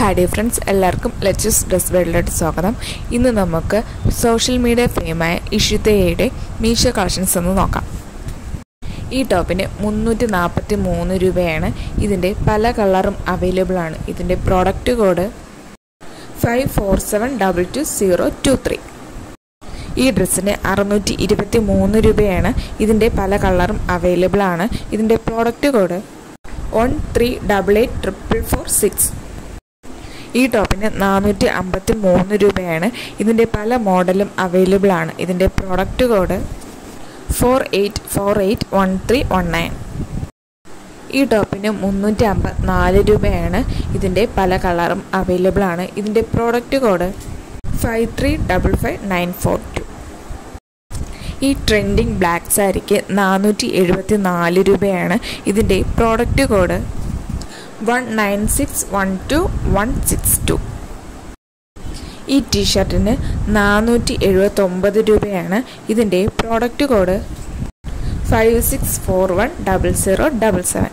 hi dear friends എല്ലാവർക്കും ലെച്ചസ് dress വേൾഡിലോട്ട് സ്വാഗതം ഇന്ന് നമുക്ക് സോഷ്യൽ മീഡിയ ഫെയിമായ ഇഷിതയുടെ മീഷോ കളക്ഷൻസ് ഒന്ന് നോക്കാം ഈ ടോപ്പിന് മുന്നൂറ്റി നാൽപ്പത്തി മൂന്ന് രൂപയാണ് ഇതിൻ്റെ പല കളറും അവൈലബിൾ ആണ് ഇതിൻ്റെ product code five four seven double two zero two three ഈ ഡ്രസ്സിന് അറുന്നൂറ്റി ഇരുപത്തി മൂന്ന് രൂപയാണ് ഇതിൻ്റെ പല കളറും അവൈലബിൾ ആണ് ഇതിൻ്റെ product code one three double eight triple four six ഈ ടോപ്പിന് നാനൂറ്റി അമ്പത്തി മൂന്ന് രൂപയാണ് ഇതിൻ്റെ പല മോഡലും അവൈലബിൾ ആണ് ഇതിൻ്റെ product code four eight four eight one three one nine ഈ ടോപ്പിന് മുന്നൂറ്റി അമ്പത്തി നാല് രൂപയാണ് ഇതിൻ്റെ പല കളറും അവൈലബിൾ ആണ് ഇതിൻ്റെ product code five three double five nine four two ഈ ട്രെൻഡിങ് ബ്ലാക്ക് സാരിക്ക് നാനൂറ്റി എഴുപത്തി നാല് രൂപയാണ് ഇതിൻ്റെ product code one nine six one two one six two ഈ ടീഷർട്ടിന് നാനൂറ്റി എഴുപത്തൊമ്പത് രൂപയാണ് ഇതിൻ്റെ product code five six four one double zero double seven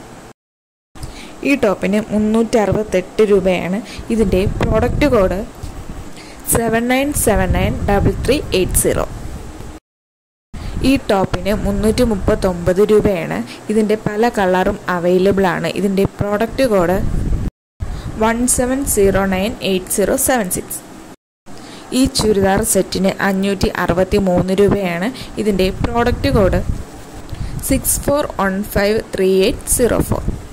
ഈ ടോപ്പിന് മുന്നൂറ്റി അറുപത്തെട്ട് രൂപയാണ് ഇതിൻ്റെ product code seven nine seven nine double three eight zero ഈ ടോപ്പിന് മുന്നൂറ്റി മുപ്പത്തൊമ്പത് രൂപയാണ് ഇതിൻ്റെ പല കളറും അവൈലബിൾ ആണ് ഇതിൻ്റെ product code one seven zero nine eight zero seven six ഈ ചുരിദാർ സെറ്റിന് അഞ്ഞൂറ്റി അറുപത്തി മൂന്ന് രൂപയാണ് ഇതിൻ്റെ product code six four one five three eight zero four